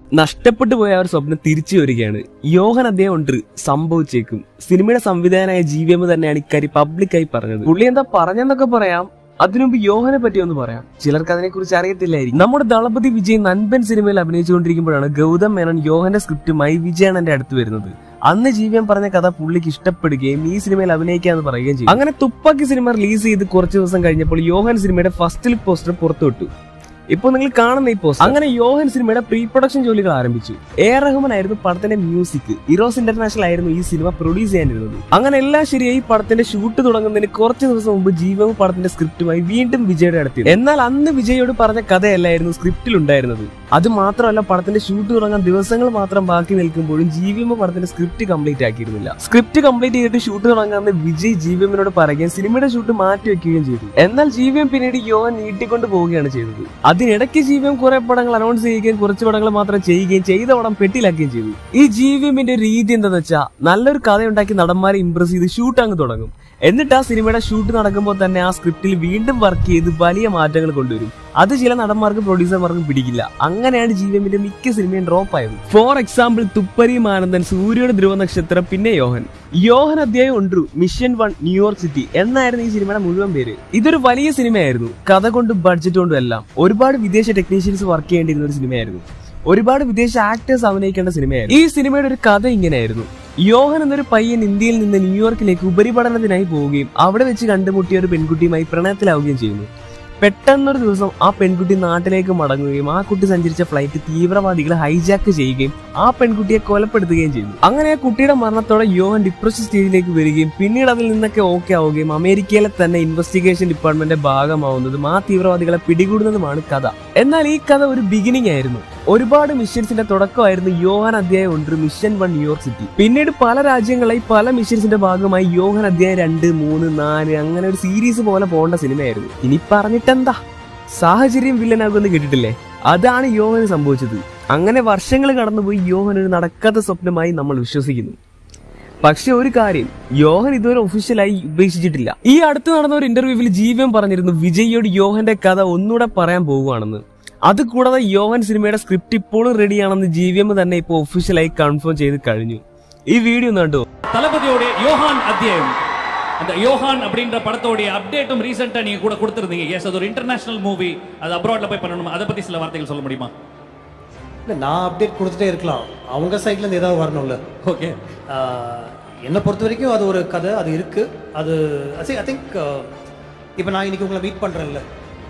നഷ്ടപ്പെട്ടു പോയ ആ ഒരു സ്വപ്നം തിരിച്ചു വരികയാണ് യോഹൻ അദ്ദേഹം ഉണ്ട് സംഭവിച്ചേക്കും സിനിമയുടെ സംവിധായകനായ ജി വി എം തന്നെയാണ് ഇക്കാര്യം പബ്ലിക്കായി പറഞ്ഞത് പുള്ളി എന്താ പറഞ്ഞെന്നൊക്കെ പറയാം അതിനുമുമ്പ് യോഹനെ പറ്റി ഒന്ന് പറയാം ചിലർക്ക് അതിനെ കുറിച്ച് അറിയത്തില്ലായിരിക്കും നമ്മുടെ ദളപതി വിജയ് നൻപൻ സിനിമയിൽ അഭിനയിച്ചുകൊണ്ടിരിക്കുമ്പോഴാണ് ഗൗതം മേനോൻ യോഹന്റെ സ്ക്രിപ്റ്റുമായി വിജയണ്ണന്റെ അടുത്ത് വരുന്നത് അന്ന് ജീവിയം പറഞ്ഞ കഥ പുള്ളിക്ക് ഇഷ്ടപ്പെടുകയും ഈ സിനിമയിൽ അഭിനയിക്കാന്ന് പറയുകയും ചെയ്തു അങ്ങനെ തുപ്പാക്കി സിനിമ റിലീസ് ചെയ്ത് കുറച്ച് ദിവസം കഴിഞ്ഞപ്പോൾ യോഹൻ സിനിമയുടെ ഫസ്റ്റ് ലുക്ക് പോസ്റ്റർ പുറത്തുവിട്ടു ഇപ്പോൾ നിങ്ങൾ കാണുന്ന ഈ പോസ്റ്റർ അങ്ങനെ യോഹൻ സിനിമയുടെ പ്രീ പ്രൊഡക്ഷൻ ജോലികൾ ആരംഭിച്ചു എ ആർ റഹ്മാൻ ആയിരുന്നു പടത്തിന്റെ മ്യൂസിക് ഇറോസ് ഇന്റർനാഷണൽ ആയിരുന്നു ഈ സിനിമ പ്രൊഡ്യൂസ് ചെയ്യാനിരുന്നത് അങ്ങനെ എല്ലാം ശരിയായി പടത്തിന്റെ ഷൂട്ട് തുടങ്ങുന്നതിന് കുറച്ച് ദിവസം മുമ്പ് ജീവവും പടത്തിന്റെ സ്ക്രിപ്റ്റുമായി വീണ്ടും വിജയുടെ അടുത്ത് എന്നാൽ അന്ന് വിജയോട് പറഞ്ഞ കഥയല്ലായിരുന്നു സ്ക്രിപ്റ്റിൽ ഉണ്ടായിരുന്നത് അത് മാത്രമല്ല പടത്തിന്റെ ഷൂട്ട് തുടങ്ങാൻ ദിവസങ്ങൾ മാത്രം ബാക്കി നിൽക്കുമ്പോഴും ജീവിയമ്മ പടത്തിന്റെ സ്ക്രിപ്റ്റ് കംപ്ലീറ്റ് ആക്കിയിരുന്നില്ല സ്ക്രിപ്റ്റ് കംപ്ലീറ്റ് ചെയ്തിട്ട് ഷൂട്ട് തുടങ്ങാമെന്ന് വിജയ് ജീവിയമ്മിനോട് പറയുകയും സിനിമയുടെ ഷൂട്ട് മാറ്റി വെക്കുകയും ചെയ്തു എന്നാൽ ജീവിയം പിന്നീട് യോഹൻ നീട്ടിക്കൊണ്ട് പോവുകയാണ് ചെയ്തത് അതിനിടയ്ക്ക് ജീവിയം കുറെ പടങ്ങൾ അനൗൺസ് ചെയ്യുകയും കുറച്ച് പടങ്ങൾ മാത്രം ചെയ്യുകയും ചെയ്ത പടം പെട്ടിലാക്കുകയും ചെയ്തു ഈ ജീവിയമ്മിന്റെ രീതി എന്താണെന്ന് വെച്ചാൽ നല്ലൊരു കഥയുണ്ടാക്കി നടന്മാരെ ഇംപ്രസ് ചെയ്ത് ഷൂട്ട് അങ്ങ് തുടങ്ങും എന്നിട്ട് ആ സിനിമയുടെ ഷൂട്ട് നടക്കുമ്പോൾ തന്നെ ആ സ്ക്രിപ്റ്റിൽ വീണ്ടും വർക്ക് ചെയ്ത് വലിയ മാറ്റങ്ങൾ കൊണ്ടുവരും അത് ചില നടന്മാർക്കും പ്രൊഡ്യൂസർമാർക്കും പിടിക്കില്ല അങ്ങനെയാണ് ജീവിയമ്മിന്റെ മിക്ക സിനിമയും ഡ്രോപ്പ് ആയത് ഫോർ എക്സാമ്പിൾ തുപ്പരി മാനന്ദൻ സൂര്യയുടെ ധ്രുവ നക്ഷത്രം പിന്നെ യോഹൻ യോഹൻ അധ്യായം ഉണ്ട് മിഷൻ വൺ ന്യൂയോർക്ക് സിറ്റി എന്നായിരുന്നു ഈ സിനിമയുടെ മുഴുവൻ പേര് ഇതൊരു വലിയ സിനിമയായിരുന്നു കഥ കൊണ്ടും ബഡ്ജറ്റ് കൊണ്ടും എല്ലാം ഒരുപാട് വിദേശ ടെക്നീഷ്യൻസ് വർക്ക് ചെയ്യേണ്ടിയിരുന്ന ഒരു സിനിമയായിരുന്നു ഒരുപാട് വിദേശ ആക്ടേഴ്സ് അഭിനയിക്കേണ്ട സിനിമയായിരുന്നു ഈ സിനിമയുടെ ഒരു കഥ ഇങ്ങനെയായിരുന്നു യോഹൻ എന്നൊരു പയ്യൻ ഇന്ത്യയിൽ നിന്ന് ന്യൂയോർക്കിലേക്ക് ഉപരിപഠനത്തിനായി പോവുകയും അവിടെ വെച്ച് കണ്ടുമുട്ടിയ ഒരു പെൺകുട്ടിയുമായി പ്രണയത്തിലാവുകയും ചെയ്യുന്നു പെട്ടെന്നൊരു ദിവസം ആ പെൺകുട്ടി നാട്ടിലേക്ക് മടങ്ങുകയും ആ കുട്ടി സഞ്ചരിച്ച ഫ്ലൈറ്റ് തീവ്രവാദികൾ ഹൈജാക്ക് ചെയ്യുകയും ആ പെൺകുട്ടിയെ കൊലപ്പെടുത്തുകയും ചെയ്തു അങ്ങനെ ആ കുട്ടിയുടെ മരണത്തോടെ യോഹൻ ഡിപ്രഷൻ സ്റ്റേജിലേക്ക് വരികയും പിന്നീട് അതിൽ നിന്നൊക്കെ ഓക്കെ ആവുകയും അമേരിക്കയിലെ തന്നെ ഇൻവെസ്റ്റിഗേഷൻ ഡിപ്പാർട്ട്മെന്റ് ഭാഗമാവുന്നതും ആ തീവ്രവാദികളെ പിടികൂടുന്നതുമാണ് കഥ എന്നാൽ ഈ കഥ ഒരു ബിഗിനിങ് ആയിരുന്നു ഒരുപാട് മിഷൻസിന്റെ തുടക്കമായിരുന്നു യോഹൻ അധ്യായം ഉണ്ട് മിഷൻ വൺ ന്യൂയോർക്ക് സിറ്റി പിന്നീട് പല രാജ്യങ്ങളായി പല മിഷൻസിന്റെ ഭാഗമായി യോഹൻ അധ്യായം രണ്ട് മൂന്ന് നാല് അങ്ങനെ ഒരു സീരീസ് പോലെ പോകേണ്ട സിനിമയായിരുന്നു ഇനി പറഞ്ഞിട്ടെന്താ സാഹചര്യം വില്ലനാകുമെന്ന് കേട്ടിട്ടില്ലേ അതാണ് യോഹന് സംഭവിച്ചത് അങ്ങനെ വർഷങ്ങൾ കടന്നുപോയി യോഹൻ ഒരു നടക്കാത്ത സ്വപ്നമായി നമ്മൾ വിശ്വസിക്കുന്നു പക്ഷെ ഒരു കാര്യം യോഹൻ ഇതുവരെ ഒഫീഷ്യലായി ഉപേക്ഷിച്ചിട്ടില്ല ഈ അടുത്ത് നടന്ന ഒരു ഇന്റർവ്യൂവിൽ ജീവൻ പറഞ്ഞിരുന്നു വിജയോട് യോഹന്റെ കഥ ഒന്നുകൂടെ പറയാൻ പോവുകയാണെന്ന് അത് കൂടാതെ യോഹൻ സിനിമയുടെ സ്ക്രിപ്റ്റ് ഇപ്പോഴും റെഡിയാണെന്ന് ജി വി എം തന്നെ ഇപ്പോൾ ഒഫീഷ്യലായി കൺഫേം ചെയ്ത് കഴിഞ്ഞു ഈ വീഡിയോ ഒന്ന് കണ്ടോ தளபதியோடைய யோகான் அத்தியாயம் அந்த யோகான் அப்படின்ற படத்தோடைய அப்டேட்டும் ரீசெண்டா நீங்க கூட கொடுத்துருந்தீங்க எஸ் அது ஒரு இன்டர்நேஷனல் மூவி அது அப்ராட்ல போய் பண்ணணும் அதை பத்தி சில வார்த்தைகள் சொல்ல முடியுமா இல்லை நான் அப்டேட் கொடுத்துட்டே இருக்கலாம் அவங்க சைட்லேருந்து ஏதாவது வரணும்ல ஓகே ஆஹ், என்னை பொறுத்த வரைக்கும் அது ஒரு கதை அது இருக்குது அது ஐ திங்க் இப்போ நான் இன்னைக்கு உங்களை மீட் பண்ணுறேன்ல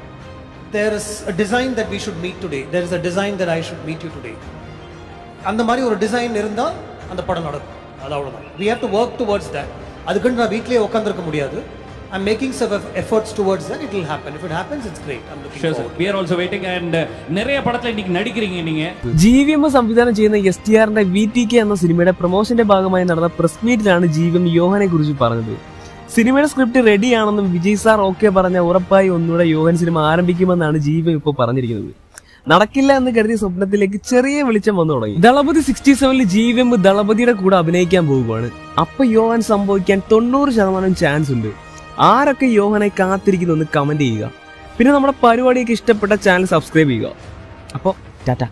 there is a design that we should meet today there is a design that I should meet you today அந்த மாதிரி ஒரு டிசைன் இருந்தால் அந்த படம் நடக்கும் அது அவ்வளோதான் we have to work towards that அதுக்குன்னு நான் வீட்லேயே உட்காந்துருக்க முடியாது I making some efforts towards that it will happen if it happens it's great I'm looking sure sir we are also waiting and நிறைய படத்துல இன்னைக்கு நடிக்கிறீங்க நீங்க ജി വി എം സംവിധാനം ചെയ്യുന്ന എസ് ടി ആറിന്റെ വി ടി കെ എന്ന സിനിമയുടെ പ്രൊമോഷന്റെ ഭാഗമായി നടന്ന പ്രസ് മീറ്റിലാണ് ജി വി എം യോഹനെ കുറിച്ച് പറഞ്ഞത് സിനിമയുടെ സ്ക്രിപ്റ്റ് റെഡിയാണെന്നും വിജയ് സാർ ഓക്കെ പറഞ്ഞ ഉറപ്പായി ഒന്നുകൂടെ യോഹൻ സിനിമ ആരംഭിക്കുമെന്നാണ് ജി വി എം ഇപ്പോൾ പറഞ്ഞിരിക്കുന്നത് നടക്കില്ല എന്ന് കരുതിയ സ്വപ്നത്തിലേക്ക് ചെറിയ വെളിച്ചം വന്നു തുടങ്ങി ദളപതി സിക്സ്റ്റി സെവനിൽ ജി വി എം ദളപതിയുടെ കൂടെ അഭിനയിക്കാൻ പോവുകയാണ് അപ്പൊ യോഹൻ സംഭവിക്കാൻ തൊണ്ണൂറ് ശതമാനം ചാൻസ് ഉണ്ട് ആരൊക്കെ യോഹനെ കാത്തിരിക്കുന്നു എന്ന് കമന്റ് ചെയ്യുക പിന്നെ നമ്മുടെ പരിപാടിയൊക്കെ ഇഷ്ടപ്പെട്ട ചാനൽ സബ്സ്ക്രൈബ് ചെയ്യുക അപ്പോൾ ടാറ്റ